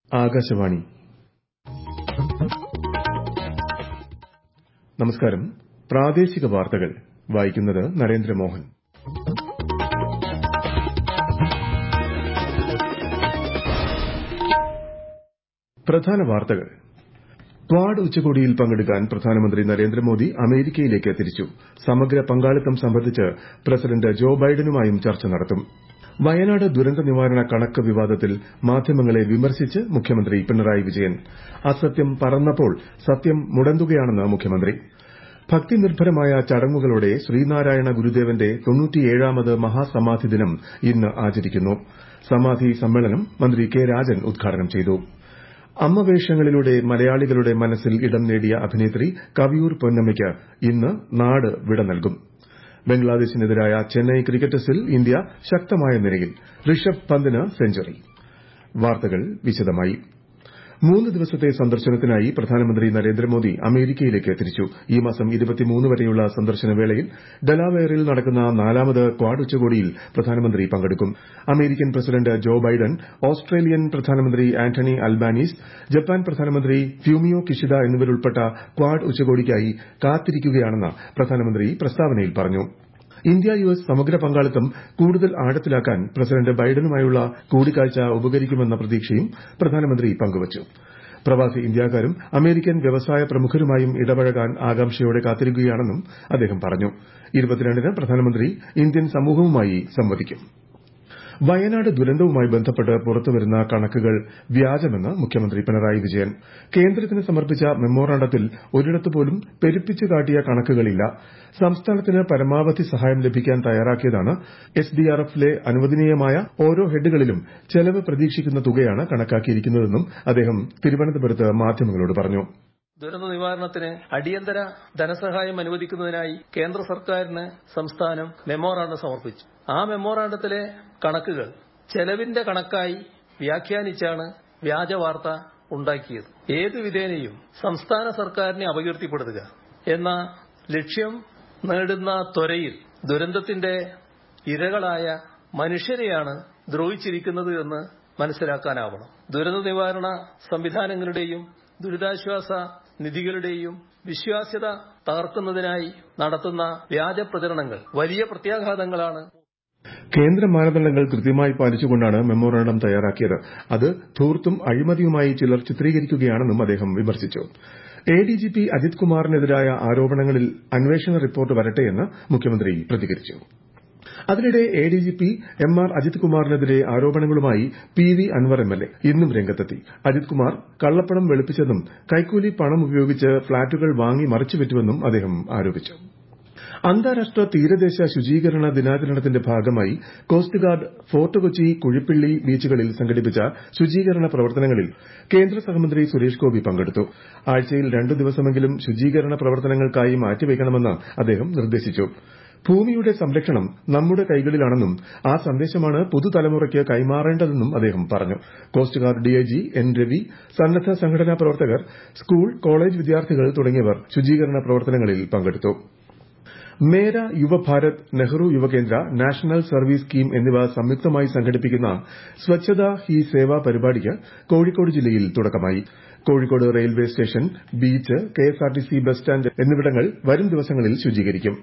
ആകാശവാണി നമസ്കാരം പ്രാദേശിക വാർത്തകൾ വായിക്കുന്നത് നരേന്ദ്രമോഹൻ പ്രധാന വാർത്തകൾ ക്വാഡ് ഉച്ചകോടിയിൽ പങ്കെടുക്കാൻ പ്രധാനമന്ത്രി നരേന്ദ്രമോദി അമേരിക്കയിലേക്ക് തിരിച്ചു സമഗ്ര പങ്കാളിത്തം സംബന്ധിച്ച് പ്രസിഡന്റ് ജോ ബൈഡനുമായും ചർച്ച നടത്തും വയനാട് ദുരന്ത നിവാരണ കണക്ക് വിവാദത്തിൽ മാധ്യമങ്ങളെ വിമർശിച്ച് മുഖ്യമന്ത്രി പിണറായി വിജയൻ അസത്യം പറന്നപ്പോൾ സത്യം മുടന്തുകയാണെന്ന് മുഖ്യമന്ത്രി ഭക്തിനിർഭരമായ ചടങ്ങുകളോടെ ശ്രീനാരായണ ഗുരുദേവന്റെ തൊണ്ണൂറ്റിയേഴാമത് മഹാസമാധി ദിനം ഇന്ന് ആചരിക്കുന്നു സമാധി സമ്മേളനം മന്ത്രി കെ രാജൻ ഉദ്ഘാടനം ചെയ്തു അമ്മവേഷങ്ങളിലൂടെ മലയാളികളുടെ മനസ്സിൽ ഇടം നേടിയ അഭിനേത്രി കവിയൂർ പൊന്നമ്മയ്ക്ക് ഇന്ന് നാട് വിട നൽകും ബംഗ്ലാദേശിനെതിരായ ചെന്നൈ ക്രിക്കറ്റ് ടെസ്റ്റിൽ ഇന്ത്യ ശക്തമായ നിലയിൽ ഋഷഭ് പന്തിന് സെഞ്ചുറി വാർത്തകൾ വിശദമായി മൂന്ന് ദിവസത്തെ സന്ദർശനത്തിനായി പ്രധാനമന്ത്രി നരേന്ദ്രമോദി അമേരിക്കയിലേക്ക് തിരിച്ചു ഈ മാസം വരെയുള്ള സന്ദർശന വേളയിൽ ഡെലാവെയറിൽ നടക്കുന്ന നാലാമത് ക്വാഡ് ഉച്ചകോടിയിൽ പ്രധാനമന്ത്രി പങ്കെടുക്കും American president Joe Biden Australian പ്രധാനമന്ത്രി ആന്റണി അൽബാനീസ് ജപ്പാൻ പ്രധാനമന്ത്രി ഫ്യൂമിയോ കിഷിഡ എന്നിവരുൾപ്പെട്ട ക്വാഡ് ഉച്ചകോടിക്കായി കാത്തിരിക്കുകയാണെന്ന് പ്രധാനമന്ത്രി പ്രസ്താവനയിൽ പറഞ്ഞു ഇന്ത്യ യു എസ് സമഗ്ര പങ്കാളിത്തം കൂടുതൽ ആഴത്തിലാക്കാൻ പ്രസിഡന്റ് ബൈഡനുമായുള്ള കൂടിക്കാഴ്ച ഉപകരിക്കുമെന്ന പ്രതീക്ഷയും പ്രധാനമന്ത്രി പങ്കുവച്ചു പ്രവാസി ഇന്ത്യക്കാരും അമേരിക്കൻ വ്യവസായ പ്രമുഖരുമായും ഇടപഴകാൻ ആകാംക്ഷയോടെ കാത്തിരിക്കുകയാണെന്നും അദ്ദേഹം പറഞ്ഞു ന് പ്രധാനമന്ത്രി ഇന്ത്യൻ സമൂഹവുമായി സംവദിക്കും വയനാട് ദുരന്തവുമായി ബന്ധപ്പെട്ട് പുറത്തുവരുന്ന കണക്കുകൾ വ്യാജമെന്ന് മുഖ്യമന്ത്രി പിണറായി വിജയൻ കേന്ദ്രത്തിന് സമർപ്പിച്ച മെമ്മോറാണ്ടത്തിൽ ഒരിടത്തുപോലും പെരുപ്പിച്ചു കാട്ടിയ കണക്കുകളില്ല സംസ്ഥാനത്തിന് പരമാവധി സഹായം ലഭിക്കാൻ തയ്യാറാക്കിയതാണ് എസ്ഡിആർഎഫിലെ അനുവദനീയമായ ഓരോ ഹെഡുകളിലും ചെലവ് പ്രതീക്ഷിക്കുന്ന തുകയാണ് കണക്കാക്കിയിരിക്കുന്നതെന്നും അദ്ദേഹം തിരുവനന്തപുരത്ത് മാധ്യമങ്ങളോട് പറഞ്ഞു ദുരന്ത നിവാരണത്തിന് അടിയന്തര ധനസഹായം അനുവദിക്കുന്നതിനായി കേന്ദ്ര സർക്കാരിന് സംസ്ഥാനം മെമ്മോറാണ്ടം സമർപ്പിച്ചു ആ മെമ്മോറാണ്ടത്തിലെ കണക്കുകൾ ചെലവിന്റെ കണക്കായി വ്യാഖ്യാനിച്ചാണ് വ്യാജ വാർത്ത ഉണ്ടാക്കിയത് ഏതു വിധേനയും സംസ്ഥാന സർക്കാരിനെ അപകീർത്തിപ്പെടുത്തുക എന്ന ലക്ഷ്യം നേടുന്ന ത്വരയിൽ ദുരന്തത്തിന്റെ ഇരകളായ മനുഷ്യരെയാണ് ദ്രോഹിച്ചിരിക്കുന്നത് എന്ന് മനസ്സിലാക്കാനാവണം ദുരന്ത നിവാരണ സംവിധാനങ്ങളുടെയും ദുരിതാശ്വാസ നിധികളുടെയും വിശ്വാസ്യത തകർക്കുന്നതിനായി നടത്തുന്ന വ്യാജ പ്രചരണങ്ങൾ വലിയ പ്രത്യാഘാതങ്ങളാണ് കേന്ദ്ര മാനദണ്ഡങ്ങൾ കൃത്യമായി പാലിച്ചുകൊണ്ടാണ് മെമ്മോറാണ്ടം തയ്യാറാക്കിയത് അത് ധൂർത്തും അഴിമതിയുമായി ചിലർ ചിത്രീകരിക്കുകയാണെന്നും അദ്ദേഹം വിമർശിച്ചു എഡിജിപി അജിത് കുമാറിനെതിരായ ആരോപണങ്ങളിൽ അന്വേഷണ റിപ്പോർട്ട് വരട്ടെയെന്ന് മുഖ്യമന്ത്രി പ്രതികരിച്ചു അതിനിടെ എഡിജിപി എം ആർ അജിത് കുമാറിനെതിരെ ആരോപണങ്ങളുമായി പി വി അൻവർ എംഎൽഎ ഇന്നും രംഗത്തെത്തി അജിത് കുമാർ കള്ളപ്പണം വെളുപ്പിച്ചെന്നും കൈക്കൂലി പണം ഉപയോഗിച്ച് ഫ്ളാറ്റുകൾ വാങ്ങി മറിച്ചുവിറ്റുവെന്നും അദ്ദേഹം ആരോപിച്ചു അന്താരാഷ്ട്ര തീരദേശ ശുചീകരണ ദിനാചരണത്തിന്റെ ഭാഗമായി coast guard fort Kochi Kuzhippilly ബീച്ചുകളിൽ സംഘടിപ്പിച്ച ശുചീകരണ പ്രവർത്തനങ്ങളിൽ കേന്ദ്ര സഹമന്ത്രി സുരേഷ് ഗോപി പങ്കെടുത്തു ആഴ്ചയിൽ രണ്ടു ദിവസമെങ്കിലും ശുചീകരണ പ്രവർത്തനങ്ങൾക്കായി മാറ്റിവയ്ക്കണമെന്ന് അദ്ദേഹം നിർദ്ദേശിച്ചു ഭൂമിയുടെ സംരക്ഷണം നമ്മുടെ കൈകളിലാണെന്നും ആ സന്ദേശമാണ് പുതുതലമുറയ്ക്ക് കൈമാറേണ്ടതെന്നും അദ്ദേഹം പറഞ്ഞു coast guard DIG N Ravi സന്നദ്ധ സംഘടനാ പ്രവർത്തകർ സ്കൂൾ കോളേജ് വിദ്യാർത്ഥികൾ തുടങ്ങിയവർ ശുചീകരണ പ്രവർത്തനങ്ങളിൽ പങ്കെടുത്തു Mera Yuva Bharat Nehru Yuva Kendra national service scheme എന്നിവ സംയുക്തമായി സംഘടിപ്പിക്കുന്ന സ്വച്ഛത ഹി സേവ പരിപാടിക്ക് കോഴിക്കോട് ജില്ലയിൽ തുടക്കമായി Kozhikode railway station beach KSRTC bus stand എന്നിവിടങ്ങൾ വരും ദിവസങ്ങളിൽ ശുചീകരിക്കും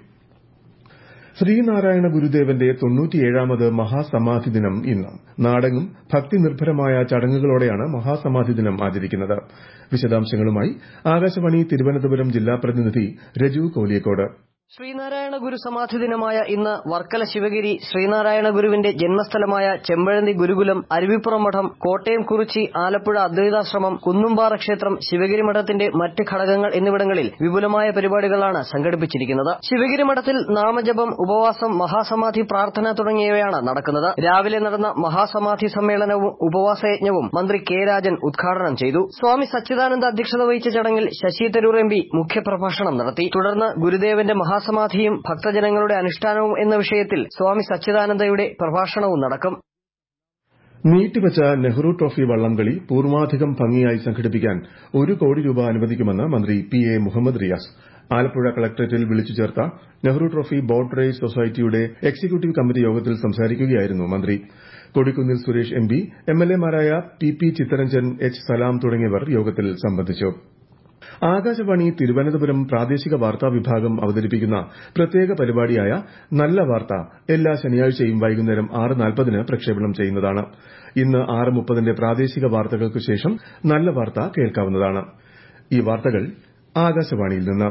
ശ്രീനാരായണ ഗുരുദേവന്റെ തൊണ്ണൂറ്റിയേഴാമത് മഹാസമാധി ദിനം ഇന്ന് നാടെങ്ങും ഭക്തിനിർഭരമായ ചടങ്ങുകളോടെയാണ് മഹാസമാധി ദിനം ആചരിക്കുന്നത് വിശദാംശങ്ങളുമായി ആകാശവാണി തിരുവനന്തപുരം ജില്ലാ പ്രതിനിധി രജു കോലിയക്കോട് ശ്രീനാരായണ ഗുരു സമാധി ദിനമായ ഇന്ന് വർക്കല ശിവഗിരി ശ്രീനാരായണ ഗുരുവിന്റെ ജന്മസ്ഥലമായ ചെമ്പഴന്തി ഗുരുകുലം അരുവിപ്പുറം മഠം കോട്ടയം കുറിച്ചി ആലപ്പുഴ അദ്വൈതാശ്രമം കുന്നുംപാറ ക്ഷേത്രം ശിവഗിരി മഠത്തിന്റെ മറ്റ് ഘടകങ്ങൾ എന്നിവിടങ്ങളിൽ വിപുലമായ പരിപാടികളാണ് സംഘടിപ്പിച്ചിരിക്കുന്നത് ശിവഗിരി മഠത്തിൽ നാമജപം ഉപവാസം മഹാസമാധി പ്രാർത്ഥന തുടങ്ങിയവയാണ് നടക്കുന്നത് രാവിലെ നടന്ന മഹാസമാധി സമ്മേളനവും ഉപവാസയജ്ഞവും മന്ത്രി കെ രാജൻ ഉദ്ഘാടനം ചെയ്തു സ്വാമി സച്ചിദാനന്ദ അധ്യക്ഷത വഹിച്ച ചടങ്ങിൽ ശശി തരൂർ എം പി മുഖ്യപ്രഭാഷണം നടത്തി തുടർന്ന് ഗുരുദേവന്റെ മഹാ മഹാസമാധിയും ഭക്തജനങ്ങളുടെ അനുഷ്ഠാനവും എന്ന വിഷയത്തിൽ സ്വാമി സച്ചിദാനന്ദയുടെ പ്രഭാഷണവും നടക്കും നീട്ടിവച്ച നെഹ്റു ട്രോഫി വള്ളംകളി പൂർവാധികം ഭംഗിയായി സംഘടിപ്പിക്കാൻ ഒരു കോടി രൂപ അനുവദിക്കുമെന്ന് മന്ത്രി പി എ മുഹമ്മദ് റിയാസ് ആലപ്പുഴ കളക്ടറേറ്റിൽ വിളിച്ചു ചേർത്ത നെഹ്റു ട്രോഫി ബോട്ട് റേസ് സൊസൈറ്റിയുടെ എക്സിക്യൂട്ടീവ് കമ്മിറ്റി യോഗത്തിൽ സംസാരിക്കുകയായിരുന്നു മന്ത്രി കൊടിക്കുന്നിൽ സുരേഷ് എം പി എംഎൽഎമാരായ T P Chitharanjan H Salam തുടങ്ങിയവർ യോഗത്തിൽ സംബന്ധിച്ചു ആകാശവാണി തിരുവനന്തപുരം പ്രാദേശിക വാർത്താ വിഭാഗം അവതരിപ്പിക്കുന്ന പ്രത്യേക പരിപാടിയായ നല്ല വാർത്ത എല്ലാ ശനിയാഴ്ചയും വൈകുന്നേരം ആറ് നാൽപ്പതിന് പ്രക്ഷേപണം ചെയ്യുന്നതാണ് ഇന്ന് ആറ് മുപ്പതിന്റെ പ്രാദേശിക വാർത്തകൾക്ക് ശേഷം നല്ല വാർത്ത കേൾക്കാവുന്നതാണ് ഈ വാർത്തകൾ ആകാശവാണിയിൽ നിന്ന്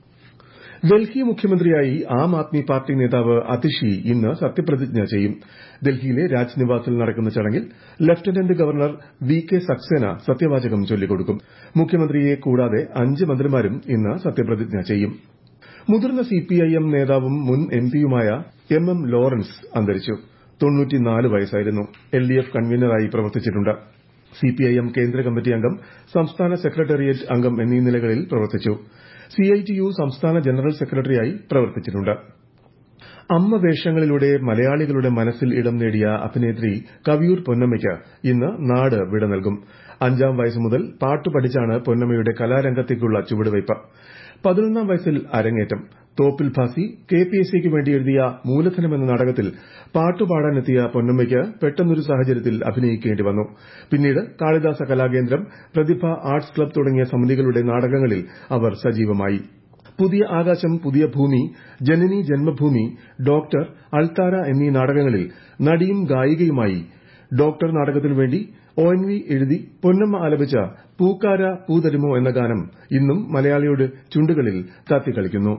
ഡൽഹി മുഖ്യമന്ത്രിയായി ആം ആദ്മി പാർട്ടി നേതാവ് അതിഷി ഇന്ന് സത്യപ്രതിജ്ഞ ചെയ്യും ഡൽഹിയിലെ രാജ്നിവാസിൽ നടക്കുന്ന ചടങ്ങിൽ lieutenant governor V K Saxena സത്യവാചകം ചൊല്ലിക്കൊടുക്കും മുഖ്യമന്ത്രിയെ കൂടാതെ അഞ്ച് മന്ത്രിമാരും ഇന്ന് സത്യപ്രതിജ്ഞ ചെയ്യും മുതിർന്ന സിപിഐഎം നേതാവും മുൻ എംപിയുമായ എം എം ലോറൻസ് അന്തരിച്ചു വയസ്സായിരുന്നു എൽഡിഎഫ് കൺവീനറായി പ്രവർത്തിച്ചിട്ടുണ്ട് സിപിഐഎം കേന്ദ്ര കമ്മിറ്റി അംഗം സംസ്ഥാന സെക്രട്ടേറിയറ്റ് അംഗം എന്നീ നിലകളിൽ പ്രവർത്തിച്ചു സിഐടിയു സംസ്ഥാന ജനറൽ സെക്രട്ടറിയായി പ്രവർത്തിച്ചിട്ടുണ്ട് അമ്മ വേഷങ്ങളിലൂടെ മലയാളികളുടെ മനസ്സിൽ ഇടം നേടിയ അഭിനേത്രി കവിയൂർ പൊന്നമ്മയ്ക്ക് ഇന്ന് നാട് വിട നൽകും അഞ്ചാം വയസ്സ് മുതൽ പാട്ടു പഠിച്ചാണ് പൊന്നമ്മയുടെ കലാരംഗത്തേക്കുള്ള ചുവടുവയ്പ് പതിനൊന്നാം വയസ്സിൽ അരങ്ങേറ്റം Thoppil Bhasi K P S സിക്ക് വേണ്ടി എഴുതിയ മൂലധനം എന്ന നാടകത്തിൽ പാട്ടുപാടാനെത്തിയ പൊന്നമ്മയ്ക്ക് പെട്ടെന്നൊരു സാഹചര്യത്തിൽ അഭിനയിക്കേണ്ടി വന്നു പിന്നീട് കാളിദാസ കലാകേന്ദ്രം പ്രതിഭ ആർട്സ് ക്ലബ് തുടങ്ങിയ സമിതികളുടെ നാടകങ്ങളിൽ അവർ സജീവമായി പുതിയ ആകാശം പുതിയ ഭൂമി ജനനി ജന്മഭൂമി ഡോക്ടർ അൾത്താര എന്നീ നാടകങ്ങളിൽ നടിയും ഗായികയുമായി ഡോക്ടർ നാടകത്തിനു വേണ്ടി ഒ എൻ വി എഴുതി പൊന്നമ്മ ആലപിച്ച പൂക്കാര പൂതരുമോ എന്ന ഗാനം ഇന്നും മലയാളിയുടെ ചുണ്ടുകളിൽ തത്തിക്കളിക്കുന്നു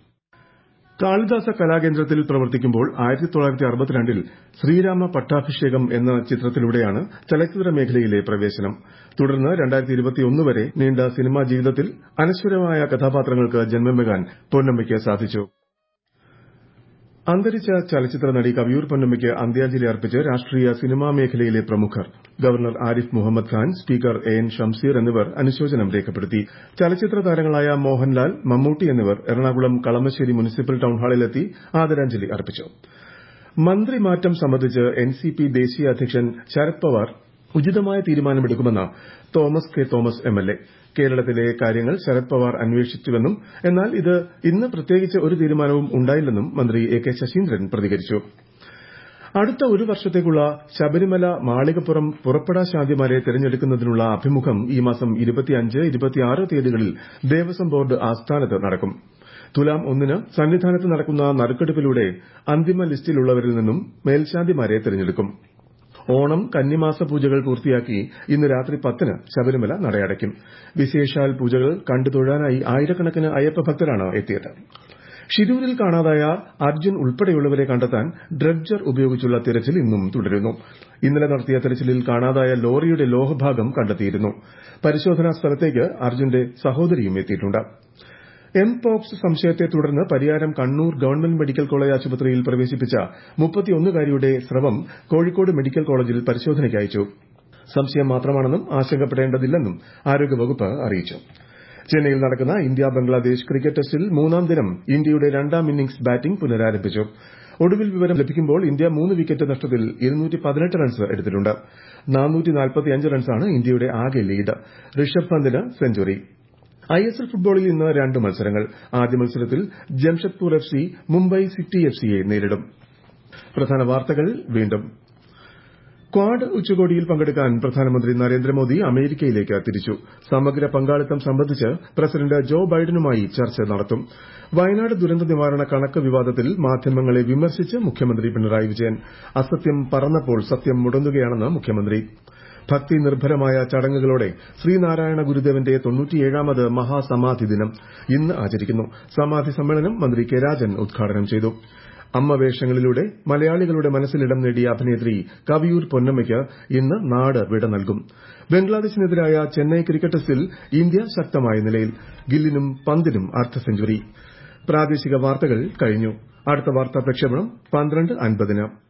കാളിദാസ കലാകേന്ദ്രത്തിൽ പ്രവർത്തിക്കുമ്പോൾ ൽ ശ്രീരാമ പട്ടാഭിഷേകം എന്ന ചിത്രത്തിലൂടെയാണ് ചലച്ചിത്ര മേഖലയിലെ പ്രവേശനം തുടർന്ന് വരെ നീണ്ട സിനിമാ ജീവിതത്തിൽ അനശ്വരമായ കഥാപാത്രങ്ങൾക്ക് ജന്മമേകാൻ പൊന്നമ്മയ്ക്ക് സാധിച്ചു അന്തരിച്ച ചലച്ചിത്ര നടി കവിയൂർ പൊന്നമ്മയ്ക്ക് അന്ത്യാഞ്ജലി അർപ്പിച്ച് രാഷ്ട്രീയ സിനിമാ മേഖലയിലെ പ്രമുഖർ governor Arif Mohammed Khan speaker A N Shamseer എന്നിവർ അനുശോചനം രേഖപ്പെടുത്തി ചലച്ചിത്ര താരങ്ങളായ മോഹൻലാൽ മമ്മൂട്ടി എന്നിവർ എറണാകുളം കളമശ്ശേരി മുനിസിപ്പൽ ടൌൺഹാളിലെത്തി ആദരാഞ്ജലി അർപ്പിച്ചു മന്ത്രിമാറ്റം സംബന്ധിച്ച് എൻസിപി ദേശീയ അധ്യക്ഷൻ ശരത് പവാർ ഉചിതമായ തീരുമാനമെടുക്കുമെന്ന് തോമസ് കെ തോമസ് എംഎൽഎ കേരളത്തിലെ കാര്യങ്ങൾ ശരത് പവാർ അന്വേഷിച്ചുവെന്നും എന്നാൽ ഇത് ഇന്ന് പ്രത്യേകിച്ച് ഒരു തീരുമാനവും ഉണ്ടായില്ലെന്നും മന്ത്രി എ കെ ശശീന്ദ്രൻ പ്രതികരിച്ചു അടുത്ത ഒരു വർഷത്തേക്കുള്ള ശബരിമല മാളികപ്പുറം പുറപ്പെടാ ശാന്തിമാരെ തെരഞ്ഞെടുക്കുന്നതിനുള്ള അഭിമുഖം ഈ മാസം തീയതികളിൽ ദേവസ്വം ബോർഡ് ആസ്ഥാനത്ത് നടക്കും തുലാം ഒന്നിന് സന്നിധാനത്ത് നടക്കുന്ന നറുക്കെടുപ്പിലൂടെ അന്തിമ ലിസ്റ്റിലുള്ളവരിൽ നിന്നും മേൽശാന്തിമാരെ തെരഞ്ഞെടുക്കും ഓണം കന്നിമാസ പൂജകൾ പൂർത്തിയാക്കി ഇന്ന് രാത്രി പത്തിന് ശബരിമല നടയടയ്ക്കും വിശേഷാൽ പൂജകൾ കണ്ടു തൊഴാനായി ആയിരക്കണക്കിന് അയ്യപ്പ ഭക്തരാണ് എത്തിയത് ഷിരൂരിൽ കാണാതായ അർജുൻ ഉൾപ്പെടെയുള്ളവരെ കണ്ടെത്താൻ ഡ്രഡ്ജർ ഉപയോഗിച്ചുള്ള തിരച്ചിൽ ഇന്നും തുടരുന്നു ഇന്നലെ നടത്തിയ തിരച്ചിലിൽ കാണാതായ ലോറിയുടെ ലോഹഭാഗം കണ്ടെത്തിയിരുന്നു പരിശോധനാ സ്ഥലത്തേക്ക് അർജുന്റെ സഹോദരിയും എത്തിയിട്ടുണ്ട് എം പോക്സ് സംശയത്തെ തുടർന്ന് Pariyaram Kannur government medical college ആശുപത്രിയിൽ പ്രവേശിപ്പിച്ച മുപ്പത്തിയൊന്നുകാരിയുടെ സ്രവം കോഴിക്കോട് മെഡിക്കൽ കോളേജിൽ പരിശോധനയ്ക്ക് അയച്ചു സംശയം മാത്രമാണെന്നും ആശങ്കപ്പെടേണ്ടതില്ലെന്നും ആരോഗ്യവകുപ്പ് അറിയിച്ചു ചെന്നൈയിൽ നടക്കുന്ന ഇന്ത്യ ബംഗ്ലാദേശ് ക്രിക്കറ്റ് ടെസ്റ്റിൽ മൂന്നാം ദിനം ഇന്ത്യയുടെ രണ്ടാം ഇന്നിംഗ്സ് ബാറ്റിംഗ് പുനരാരംഭിച്ചു ഒടുവിൽ വിവരം ലഭിക്കുമ്പോൾ ഇന്ത്യ മൂന്ന് വിക്കറ്റ് നഷ്ടത്തിൽ റൺസ് എടുത്തിട്ടുണ്ട് റൺസാണ് ഇന്ത്യയുടെ ആകെ ലീഡ് ഋഷഭ് പന്തിന് സെഞ്ചുറി ഐഎസ്എൽ ഫുട്ബോളിൽ ഇന്ന് രണ്ട് മത്സരങ്ങൾ ആദ്യ മത്സരത്തിൽ Jamshedpur F C Mumbai city F സിയെ നേരിടും പ്രധാന വാർത്തകൾ വീണ്ടും ക്വാഡ് ഉച്ചകോടിയിൽ പങ്കെടുക്കാൻ പ്രധാനമന്ത്രി നരേന്ദ്രമോദി അമേരിക്കയിലേക്ക് തിരിച്ചു സമഗ്ര പങ്കാളിത്തം സംബന്ധിച്ച് പ്രസിഡന്റ് ജോ ബൈഡനുമായി ചർച്ച നടത്തും വയനാട് ദുരന്ത നിവാരണ കണക്ക് വിവാദത്തിൽ മാധ്യമങ്ങളെ വിമർശിച്ച് മുഖ്യമന്ത്രി പിണറായി വിജയൻ അസത്യം പറന്നപ്പോൾ സത്യം മുടങ്ങുകയാണെന്ന് മുഖ്യമന്ത്രി ഭക്തി നിർഭരമായ ചടങ്ങുകളോടെ ശ്രീനാരായണ ഗുരുദേവന്റെ തൊണ്ണൂറ്റിയേഴാമത് മഹാസമാധി ദിനം ഇന്ന് ആചരിക്കുന്നു സമാധി സമ്മേളനം മന്ത്രി കെ രാജൻ ഉദ്ഘാടനം ചെയ്തു അമ്മ വേഷങ്ങളിലൂടെ മലയാളികളുടെ മനസ്സിലിടം നേടിയ അഭിനേത്രി കവിയൂർ പൊന്നമ്മയ്ക്ക് ഇന്ന് നാട് വിട നൽകും ബംഗ്ലാദേശിനെതിരായ ചെന്നൈ ക്രിക്കറ്റ് ടെസ്റ്റിൽ ഇന്ത്യ ശക്തമായ നിലയിൽ ഗില്ലിനും പന്തിനും അർദ്ധ സെഞ്ചുറി പ്രാദേശിക വാർത്തകൾ കഴിഞ്ഞു അടുത്ത വാർത്താ പ്രക്ഷേപണം പന്ത്രണ്ട് അൻപതിന്